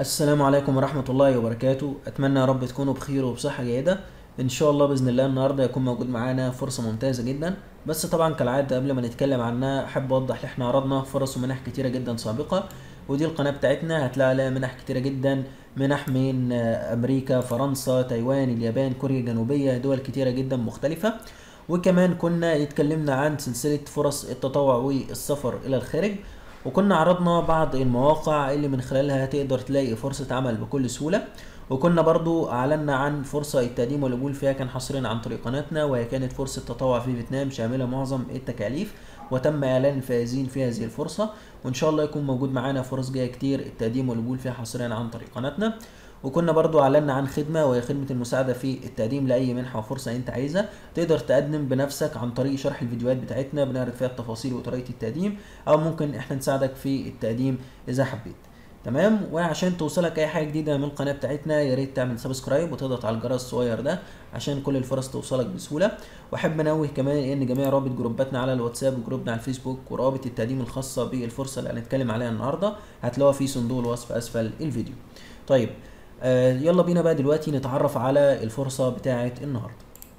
السلام عليكم ورحمة الله وبركاته أتمنى يا رب تكونوا بخير وبصحة جيدة إن شاء الله بإذن الله النهاردة يكون موجود معانا فرصة ممتازة جدا بس طبعا كالعادة قبل ما نتكلم عنها أحب أوضح إن إحنا عرضنا فرص ومنح كتيرة جدا سابقة ودي القناة بتاعتنا هتلاقي عليها منح كتيرة جدا منح من آه، أمريكا فرنسا تايوان اليابان كوريا الجنوبية دول كتيرة جدا مختلفة وكمان كنا اتكلمنا عن سلسلة فرص التطوع والسفر إلى الخارج وكنا عرضنا بعض المواقع اللي من خلالها تقدر تلاقي فرصة عمل بكل سهولة وكنا برضو اعلنا عن فرصة التقديم والقبول فيها كان حصريا عن طريق قناتنا وهي كانت فرصة تطوع في فيتنام شاملة معظم التكاليف وتم اعلان الفائزين في هذه الفرصة وان شاء الله يكون موجود معانا فرص جاية كتير التقديم والقبول فيها حصريا عن طريق قناتنا وكنا برضو اعلنا عن خدمة وهي خدمة المساعدة في التقديم لأي منحة وفرصة انت عايزها تقدر تقدم بنفسك عن طريق شرح الفيديوهات بتاعتنا بنعرض فيها التفاصيل وطريقة التقديم او ممكن احنا نساعدك في التقديم اذا حبيت تمام وعشان توصلك اي حاجه جديده من القناه بتاعتنا يا ريت تعمل سبسكرايب وتضغط على الجرس الصغير ده عشان كل الفرص توصلك بسهوله واحب انوه كمان ان جميع روابط جروباتنا على الواتساب وجروبنا على الفيسبوك وروابط التقديم الخاصه بالفرصه اللي هنتكلم عليها النهارده هتلاقوها في صندوق الوصف اسفل الفيديو طيب آه يلا بينا بقى دلوقتي نتعرف على الفرصه بتاعه النهارده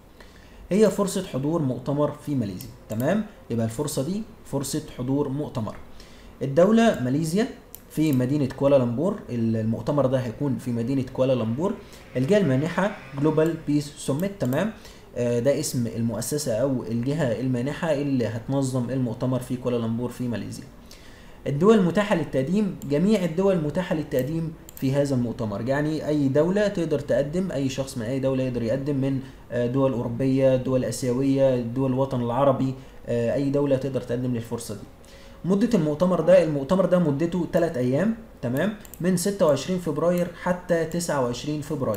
هي فرصة حضور مؤتمر في ماليزيا تمام يبقى الفرصة دي فرصة حضور مؤتمر الدولة ماليزيا في مدينة كوالالمبور المؤتمر ده هيكون في مدينة كوالالمبور الجهة المانحة جلوبال بيس سوميت تمام آه، ده اسم المؤسسة أو الجهة المانحة اللي هتنظم المؤتمر في كوالالمبور في ماليزيا الدول المتاحة للتقديم جميع الدول المتاحة للتقديم في هذا المؤتمر يعني أي دولة تقدر تقدم أي شخص من أي دولة يقدر يقدم من آه، دول أوروبية دول آسيوية دول الوطن العربي آه، أي دولة تقدر تقدم للفرصة دي مدة المؤتمر ده المؤتمر ده مدته 3 أيام تمام من 26 فبراير حتى 29 فبراير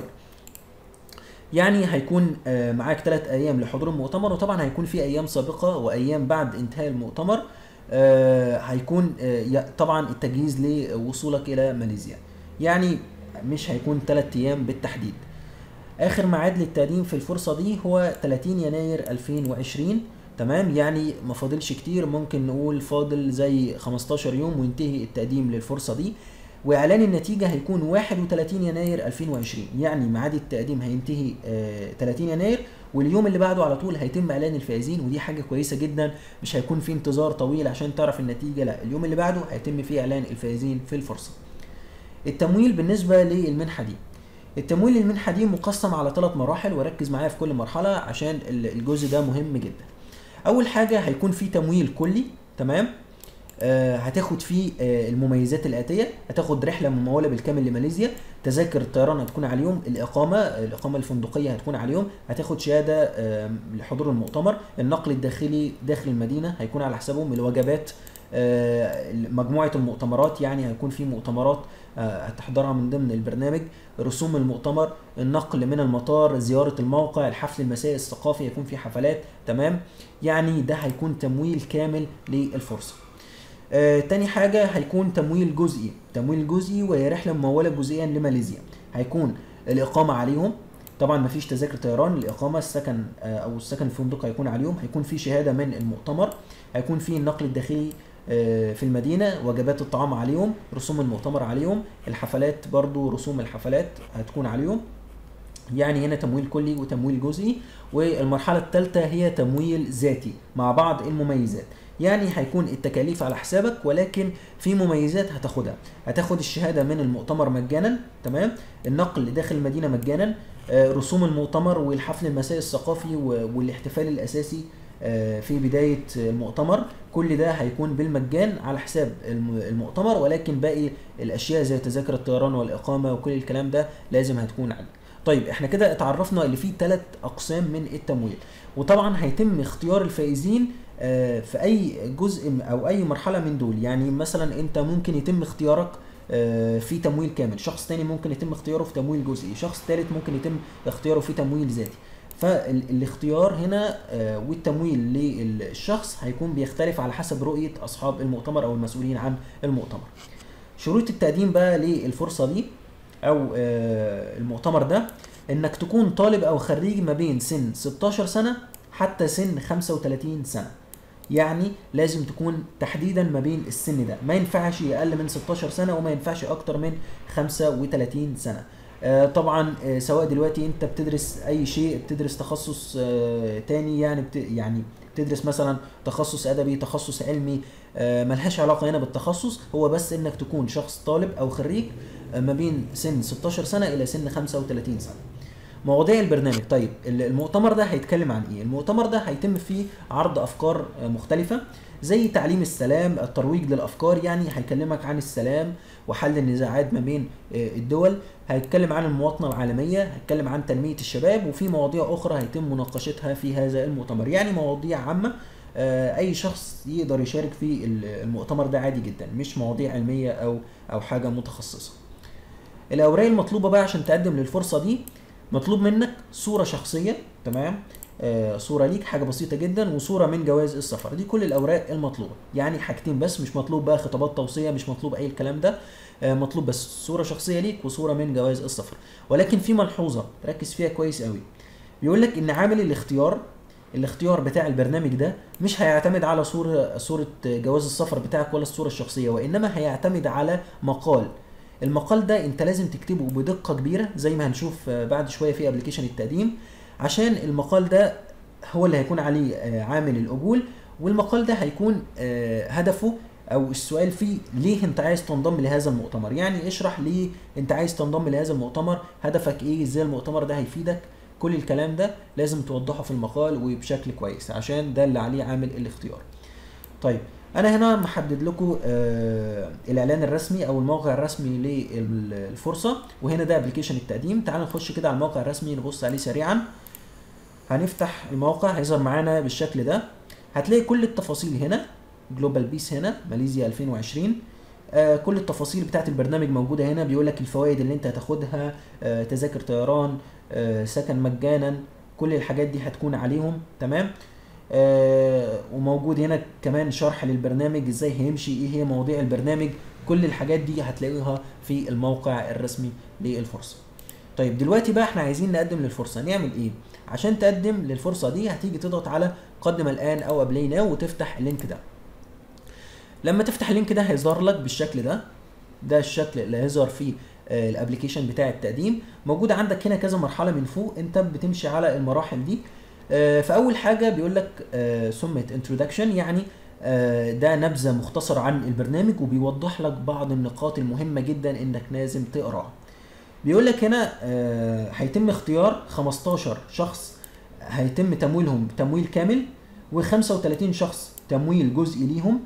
يعني هيكون آه، معاك 3 أيام لحضور المؤتمر وطبعا هيكون في أيام سابقة وأيام بعد انتهاء المؤتمر آه، هيكون آه، ي- طبعا التجهيز لوصولك إلى ماليزيا يعني مش هيكون 3 أيام بالتحديد اخر ميعاد للتقديم في الفرصه دي هو 30 يناير 2020 تمام يعني ما فاضلش كتير ممكن نقول فاضل زي 15 يوم وينتهي التقديم للفرصه دي واعلان النتيجه هيكون 31 يناير 2020 يعني ميعاد التقديم هينتهي آه 30 يناير واليوم اللي بعده على طول هيتم اعلان الفائزين ودي حاجه كويسه جدا مش هيكون في انتظار طويل عشان تعرف النتيجه لا اليوم اللي بعده هيتم فيه اعلان الفائزين في الفرصه التمويل بالنسبه للمنحه دي التمويل للمنحه دي مقسم على ثلاث مراحل وركز معايا في كل مرحله عشان ال- الجزء ده مهم جدا اول حاجه هيكون في تمويل كلي تمام آه هتاخد فيه آه المميزات الاتيه هتاخد رحله مموله بالكامل لماليزيا تذاكر الطيران هتكون عليهم الاقامه آه، الاقامه الفندقيه هتكون عليهم هتاخد شهاده آه لحضور المؤتمر النقل الداخلي داخل المدينه هيكون على حسابهم الوجبات آه، مجموعه المؤتمرات يعني هيكون في مؤتمرات آه، هتحضرها من ضمن البرنامج رسوم المؤتمر النقل من المطار زيارة الموقع الحفل المسائي الثقافي يكون في حفلات تمام يعني ده هيكون تمويل كامل للفرصة آه تاني حاجة هيكون تمويل جزئي تمويل جزئي وهي رحلة ممولة جزئيا لماليزيا هيكون الإقامة عليهم طبعا مفيش تذاكر طيران الإقامة السكن آه أو السكن الفندق هيكون عليهم هيكون في شهادة من المؤتمر هيكون في النقل الداخلي آه، في المدينة وجبات الطعام عليهم رسوم المؤتمر عليهم الحفلات برضو رسوم الحفلات هتكون عليهم يعني هنا تمويل كلي وتمويل جزئي والمرحلة الثالثة هي تمويل ذاتي مع بعض المميزات يعني هيكون التكاليف على حسابك ولكن في مميزات هتاخدها هتاخد الشهادة من المؤتمر مجانا تمام النقل داخل المدينة مجانا آه، رسوم المؤتمر والحفل المسائي الثقافي و- والاحتفال الأساسي آه، في بداية المؤتمر كل ده هيكون بالمجان على حساب الم- المؤتمر ولكن باقي الأشياء زي تذاكر الطيران والإقامة وكل الكلام ده لازم هتكون عليك طيب احنا كده اتعرفنا اللي فيه ثلاث اقسام من التمويل وطبعا هيتم اختيار الفائزين آه، في اي جزء م- او اي مرحله من دول يعني مثلا انت ممكن يتم اختيارك آه، في تمويل كامل شخص تاني ممكن يتم اختياره في تمويل جزئي شخص ثالث ممكن يتم اختياره في تمويل ذاتي فالاختيار هنا آه، والتمويل للشخص هيكون بيختلف على حسب رؤيه اصحاب المؤتمر او المسؤولين عن المؤتمر شروط التقديم بقى للفرصه دي او آه، المؤتمر ده انك تكون طالب او خريج ما بين سن 16 سنه حتى سن 35 سنه يعني لازم تكون تحديدا ما بين السن ده ما ينفعش اقل من 16 سنه وما ينفعش اكتر من 35 سنه آه، طبعا آه، سواء دلوقتي انت بتدرس اي شيء بتدرس تخصص آه، تاني يعني بت يعني بتدرس مثلا تخصص ادبي تخصص علمي آه، ملهاش علاقه هنا بالتخصص هو بس انك تكون شخص طالب او خريج آه، ما بين سن 16 سنه الى سن 35 سنه مواضيع البرنامج طيب ال- المؤتمر ده هيتكلم عن ايه المؤتمر ده هيتم فيه عرض افكار آه، مختلفه زي تعليم السلام الترويج للافكار يعني هيكلمك عن السلام وحل النزاعات ما بين آه، الدول هيتكلم عن المواطنه العالميه هيتكلم عن تنميه الشباب وفي مواضيع اخرى هيتم مناقشتها في هذا المؤتمر يعني مواضيع عامه آه، اي شخص يقدر يشارك في ال- المؤتمر ده عادي جدا مش مواضيع علميه او او حاجه متخصصه الاوراق المطلوبه بقى عشان تقدم للفرصه دي مطلوب منك صوره شخصيه تمام آه صوره ليك حاجه بسيطه جدا وصوره من جواز السفر دي كل الاوراق المطلوبه يعني حاجتين بس مش مطلوب بقى خطابات توصيه مش مطلوب اي الكلام ده آه مطلوب بس صوره شخصيه ليك وصوره من جواز السفر ولكن في ملحوظه ركز فيها كويس قوي بيقول لك ان عامل الاختيار الاختيار بتاع البرنامج ده مش هيعتمد على صورة صورة جواز السفر بتاعك ولا الصورة الشخصية وإنما هيعتمد على مقال المقال ده انت لازم تكتبه بدقة كبيرة زي ما هنشوف آه، بعد شوية في ابلكيشن التقديم عشان المقال ده هو اللي هيكون عليه آه، عامل القبول والمقال ده هيكون آه، هدفه او السؤال فيه ليه انت عايز تنضم لهذا المؤتمر يعني اشرح ليه انت عايز تنضم لهذا المؤتمر هدفك ايه ازاي المؤتمر ده هيفيدك كل الكلام ده لازم توضحه في المقال وبشكل كويس عشان ده اللي عليه عامل الاختيار طيب انا هنا محدد لكم آه الاعلان الرسمي او الموقع الرسمي للفرصه وهنا ده ابلكيشن التقديم تعالوا نخش كده على الموقع الرسمي نبص عليه سريعا هنفتح الموقع هيظهر معانا بالشكل ده هتلاقي كل التفاصيل هنا جلوبال بيس هنا ماليزيا 2020 آه كل التفاصيل بتاعت البرنامج موجوده هنا بيقول لك الفوائد اللي انت هتاخدها آه تذاكر طيران آه سكن مجانا كل الحاجات دي هتكون عليهم تمام آه وموجود هنا كمان شرح للبرنامج ازاي هيمشي ايه هي مواضيع البرنامج كل الحاجات دي هتلاقوها في الموقع الرسمي للفرصه طيب دلوقتي بقى احنا عايزين نقدم للفرصه نعمل ايه عشان تقدم للفرصه دي هتيجي تضغط على قدم الان او ابلاي ناو وتفتح اللينك ده لما تفتح اللينك ده هيظهر لك بالشكل ده ده الشكل اللي هيظهر فيه آه، الابلكيشن بتاع التقديم موجود عندك هنا كذا مرحله من فوق انت بتمشي على المراحل دي آه، فاول حاجه بيقول لك سمت انترودكشن يعني آه، ده نبذه مختصره عن البرنامج وبيوضح لك بعض النقاط المهمه جدا انك لازم تقراها بيقول لك هنا آه، هيتم اختيار 15 شخص هيتم تمويلهم تمويل كامل و35 شخص تمويل جزئي ليهم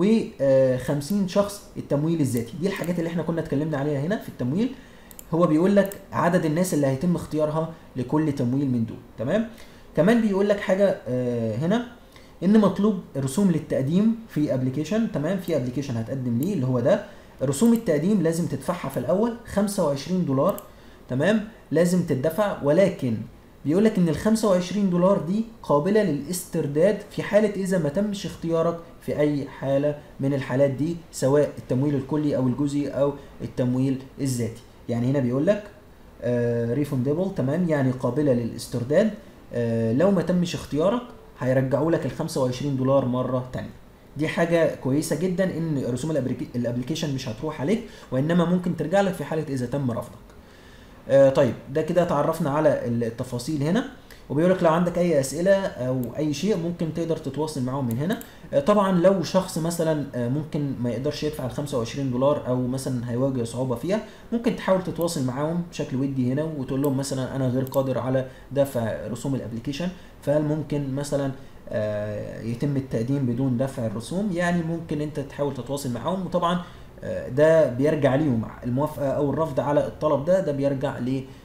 و50 شخص التمويل الذاتي دي الحاجات اللي احنا كنا اتكلمنا عليها هنا في التمويل هو بيقول لك عدد الناس اللي هيتم اختيارها لكل تمويل من دول تمام كمان بيقول لك حاجه آه، هنا ان مطلوب رسوم للتقديم في ابلكيشن تمام في ابلكيشن هتقدم ليه اللي هو ده رسوم التقديم لازم تدفعها في الاول 25 دولار تمام لازم تدفع ولكن بيقول لك ان ال 25 دولار دي قابله للاسترداد في حاله اذا ما تمش اختيارك في اي حاله من الحالات دي سواء التمويل الكلي او الجزئي او التمويل الذاتي يعني هنا بيقول لك ريفوندبل تمام يعني قابله للاسترداد آه، لو ما تمش اختيارك هيرجعوا لك ال 25 دولار مره تانية دي حاجه كويسه جدا ان رسوم الأبليك- الابلكيشن مش هتروح عليك وانما ممكن ترجع لك في حاله اذا تم رفضك آه طيب ده كده تعرفنا على التفاصيل هنا وبيقول لك لو عندك اي اسئله او اي شيء ممكن تقدر تتواصل معاهم من هنا آه طبعا لو شخص مثلا آه ممكن ما يقدرش يدفع ال 25 دولار او مثلا هيواجه صعوبه فيها ممكن تحاول تتواصل معاهم بشكل ودي هنا وتقول لهم مثلا انا غير قادر على دفع رسوم الابلكيشن فهل ممكن مثلا آه، يتم التقديم بدون دفع الرسوم يعني ممكن انت تحاول تتواصل معاهم وطبعا آه، ده بيرجع ليهم الموافقه او الرفض على الطلب ده ده بيرجع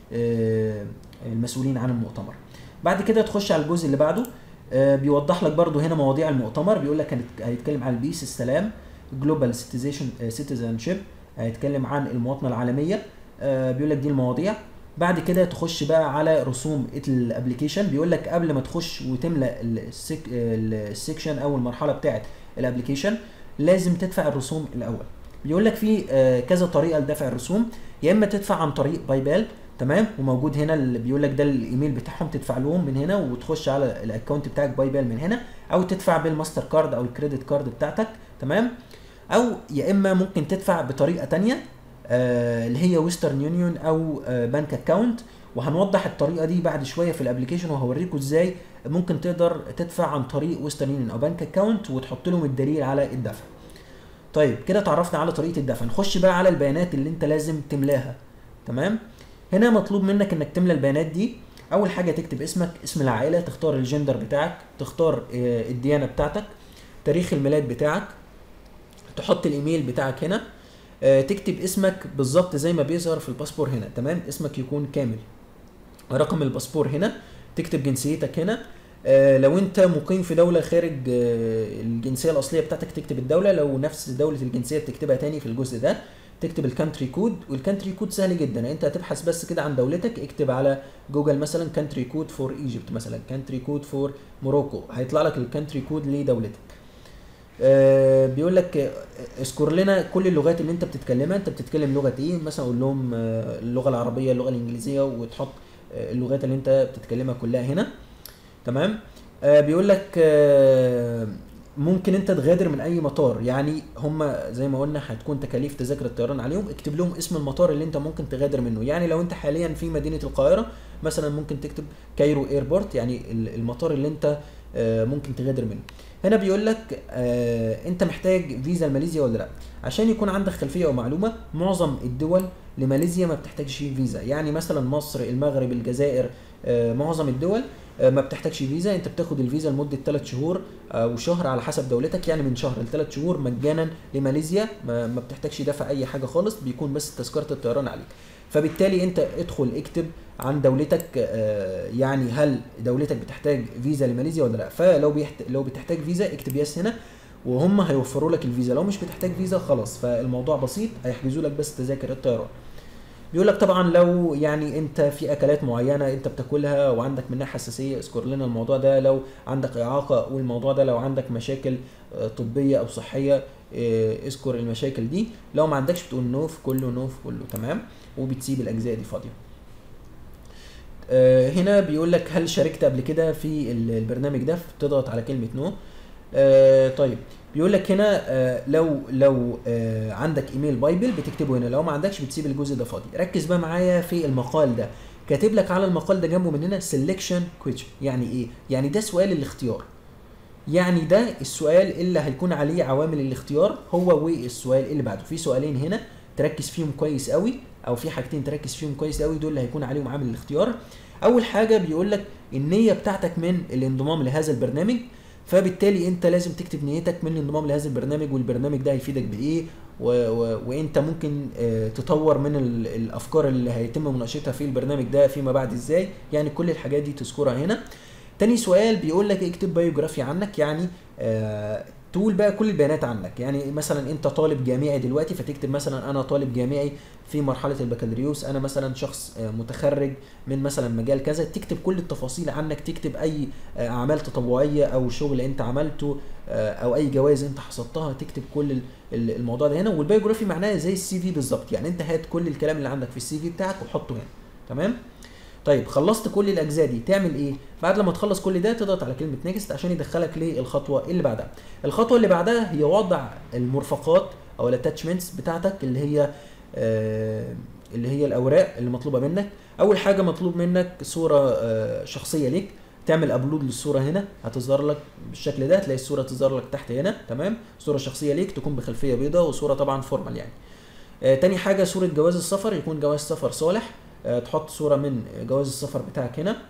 للمسؤولين عن المؤتمر بعد كده تخش على الجزء اللي بعده آه، بيوضح لك برضو هنا مواضيع المؤتمر بيقول لك هنت- هيتكلم عن البيس السلام جلوبال سيتيزن شيب هيتكلم عن المواطنه العالميه آه، بيقول لك دي المواضيع بعد كده تخش بقى على رسوم الابلكيشن بيقول لك قبل ما تخش وتملى السك... السكشن او المرحله بتاعه الابلكيشن لازم تدفع الرسوم الاول بيقول لك في آه، كذا طريقه لدفع الرسوم يا اما تدفع عن طريق باي بال تمام وموجود هنا اللي بيقول لك ده الايميل بتاعهم تدفع لهم من هنا وتخش على الاكونت بتاعك باي بال من هنا او تدفع بالماستر كارد او الكريدت كارد بتاعتك تمام او يا اما ممكن تدفع بطريقه تانية آه اللي هي ويسترن يونيون او آه بنك اكونت وهنوضح الطريقه دي بعد شويه في الابلكيشن وهوريكم ازاي ممكن تقدر تدفع عن طريق ويسترن يونيون او بنك اكونت وتحط لهم الدليل على الدفع طيب كده اتعرفنا على طريقه الدفع نخش بقى على البيانات اللي انت لازم تملاها تمام هنا مطلوب منك انك تملى البيانات دي اول حاجه تكتب اسمك اسم العائله تختار الجندر بتاعك تختار آه، الديانه بتاعتك تاريخ الميلاد بتاعك تحط الايميل بتاعك هنا آه، تكتب اسمك بالظبط زي ما بيظهر في الباسبور هنا تمام اسمك يكون كامل رقم الباسبور هنا تكتب جنسيتك هنا آه، لو انت مقيم في دوله خارج آه، الجنسيه الاصليه بتاعتك تكتب الدوله لو نفس دوله الجنسيه بتكتبها تاني في الجزء ده تكتب الكانتري كود والكانتري كود سهل جدا انت هتبحث بس كده عن دولتك اكتب على جوجل مثلا كانتري كود فور ايجيبت مثلا كانتري كود فور موروكو هيطلع لك الكانتري كود لدولتك آه بيقول لك آه، اذكر لنا كل اللغات اللي انت بتتكلمها انت بتتكلم لغه ايه مثلا قول لهم آه، اللغه العربيه اللغه الانجليزيه وتحط آه، اللغات اللي انت بتتكلمها كلها هنا تمام آه بيقول لك آه ممكن انت تغادر من اي مطار يعني هم زي ما قلنا هتكون تكاليف تذاكر الطيران عليهم اكتب لهم اسم المطار اللي انت ممكن تغادر منه يعني لو انت حاليا في مدينه القاهره مثلا ممكن تكتب كايرو ايربورت يعني ال- المطار اللي انت آه، ممكن تغادر منه هنا بيقول لك آه انت محتاج فيزا لماليزيا ولا لا عشان يكون عندك خلفيه او معلومه معظم الدول لماليزيا ما بتحتاجش فيزا يعني مثلا مصر المغرب الجزائر آه معظم الدول آه، ما بتحتاجش فيزا انت بتاخد الفيزا لمده 3 شهور او شهر على حسب دولتك يعني من شهر لثلاث شهور مجانا لماليزيا ما, ما بتحتاجش دفع اي حاجه خالص بيكون بس تذكره الطيران عليك فبالتالي انت ادخل اكتب عن دولتك آه، يعني هل دولتك بتحتاج فيزا لماليزيا ولا لا فلو بيحت... لو بتحتاج فيزا اكتب يس هنا وهم هيوفروا لك الفيزا لو مش بتحتاج فيزا خلاص فالموضوع بسيط هيحجزوا لك بس تذاكر الطيران بيقول لك طبعا لو يعني انت في اكلات معينه انت بتاكلها وعندك منها حساسيه اذكر لنا الموضوع ده لو عندك اعاقه والموضوع ده لو عندك مشاكل آه، طبيه او صحيه آه، اذكر المشاكل دي لو ما عندكش بتقول نو في كله نو في كله تمام وبتسيب الاجزاء دي فاضيه آه، هنا بيقول لك هل شاركت قبل كده في ال- البرنامج ده تضغط على كلمه نو آه طيب بيقول لك هنا آه لو لو آه عندك ايميل بايبل بتكتبه هنا لو ما عندكش بتسيب الجزء ده فاضي ركز بقى معايا في المقال ده كاتب لك على المقال ده جنبه من هنا selection question يعني ايه يعني ده سؤال الاختيار يعني ده السؤال اللي هيكون عليه عوامل الاختيار هو والسؤال اللي بعده في سؤالين هنا تركز فيهم كويس قوي او في حاجتين تركز فيهم كويس قوي دول اللي هيكون عليهم عامل الاختيار اول حاجه بيقول لك النيه بتاعتك من الانضمام لهذا البرنامج فبالتالي انت لازم تكتب نيتك من الانضمام لهذا البرنامج والبرنامج ده هيفيدك بايه و... و... وانت ممكن آه، تطور من ال... الافكار اللي هيتم مناقشتها في البرنامج ده فيما بعد ازاي يعني كل الحاجات دي تذكرها هنا تاني سؤال بيقول لك اكتب بايوجرافي عنك يعني آه تقول بقى كل البيانات عنك يعني مثلا انت طالب جامعي دلوقتي فتكتب مثلا انا طالب جامعي في مرحله البكالوريوس انا مثلا شخص آه، متخرج من مثلا مجال كذا تكتب كل التفاصيل عنك تكتب اي آه، اعمال تطوعيه او شغل انت عملته آه، او اي جوائز انت حصلتها تكتب كل ال- ال- الموضوع ده هنا والبايوجرافي معناها زي السي في بالظبط يعني انت هات كل الكلام اللي عندك في السي في بتاعك وحطه هنا تمام طيب خلصت كل الاجزاء دي تعمل ايه بعد لما تخلص كل ده تضغط على كلمه نيكست عشان يدخلك للخطوه اللي بعدها الخطوه اللي بعدها هي وضع المرفقات او الاتاتشمنتس بتاعتك اللي هي آه اللي هي الاوراق اللي مطلوبه منك اول حاجه مطلوب منك صوره آه شخصيه ليك تعمل ابلود للصوره هنا هتظهر لك بالشكل ده تلاقي الصوره تظهر لك تحت هنا تمام صوره شخصيه ليك تكون بخلفيه بيضاء وصوره طبعا فورمال يعني آه تاني حاجه صوره جواز السفر يكون جواز سفر صالح آه تحط صوره من جواز السفر بتاعك هنا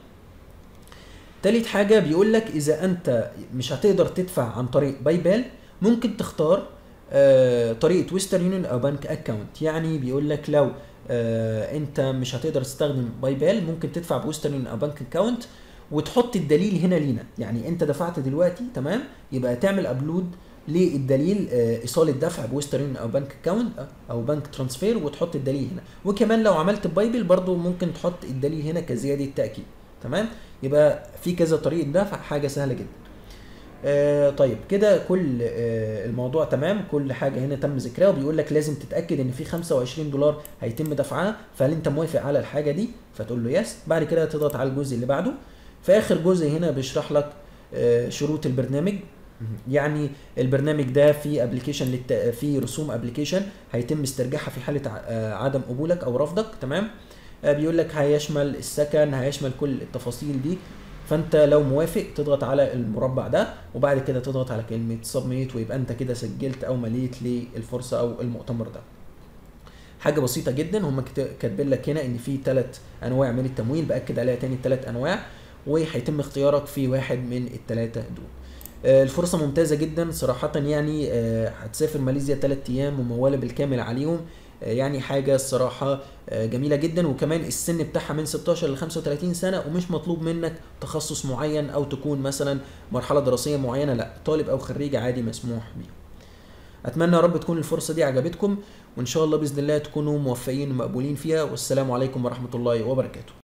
تالت حاجه بيقول لك اذا انت مش هتقدر تدفع عن طريق باي بال ممكن تختار آه طريقه ويسترن يونيون او بنك اكاونت يعني بيقول لك لو آه انت مش هتقدر تستخدم باي بال ممكن تدفع بويسترن يونيون او بنك اكاونت وتحط الدليل هنا لينا يعني انت دفعت دلوقتي تمام يبقى تعمل ابلود للدليل آه، ايصال الدفع بويسترن او بنك اكاونت او بنك ترانسفير وتحط الدليل هنا وكمان لو عملت بايبل برضو ممكن تحط الدليل هنا كزياده تاكيد تمام يبقى في كذا طريقه دفع حاجه سهله جدا آه طيب كده كل آه الموضوع تمام كل حاجه هنا تم ذكرها وبيقول لك لازم تتاكد ان في 25 دولار هيتم دفعها فهل انت موافق على الحاجه دي فتقول له يس بعد كده تضغط على الجزء اللي بعده في اخر جزء هنا بيشرح لك آه شروط البرنامج يعني البرنامج ده في ابلكيشن للت... في رسوم ابلكيشن هيتم استرجاعها في حاله ع- آه، عدم قبولك او رفضك تمام آه، بيقول لك هيشمل السكن هيشمل كل التفاصيل دي فانت لو موافق تضغط على المربع ده وبعد كده تضغط على كلمه سبميت ويبقى انت كده سجلت او مليت للفرصه او المؤتمر ده حاجه بسيطه جدا هم كت- كاتبين لك هنا ان في ثلاث انواع من التمويل باكد عليها تاني الثلاث انواع وهيتم اختيارك في واحد من الثلاثه دول آه، الفرصة ممتازة جدا صراحة يعني آه، هتسافر ماليزيا تلات أيام وموالة بالكامل عليهم آه، يعني حاجة الصراحة آه، جميلة جدا وكمان السن بتاعها من 16 ل 35 سنة ومش مطلوب منك تخصص معين أو تكون مثلا مرحلة دراسية معينة لا طالب أو خريج عادي مسموح بيه أتمنى يا رب تكون الفرصة دي عجبتكم وإن شاء الله بإذن الله تكونوا موفقين ومقبولين فيها والسلام عليكم ورحمة الله وبركاته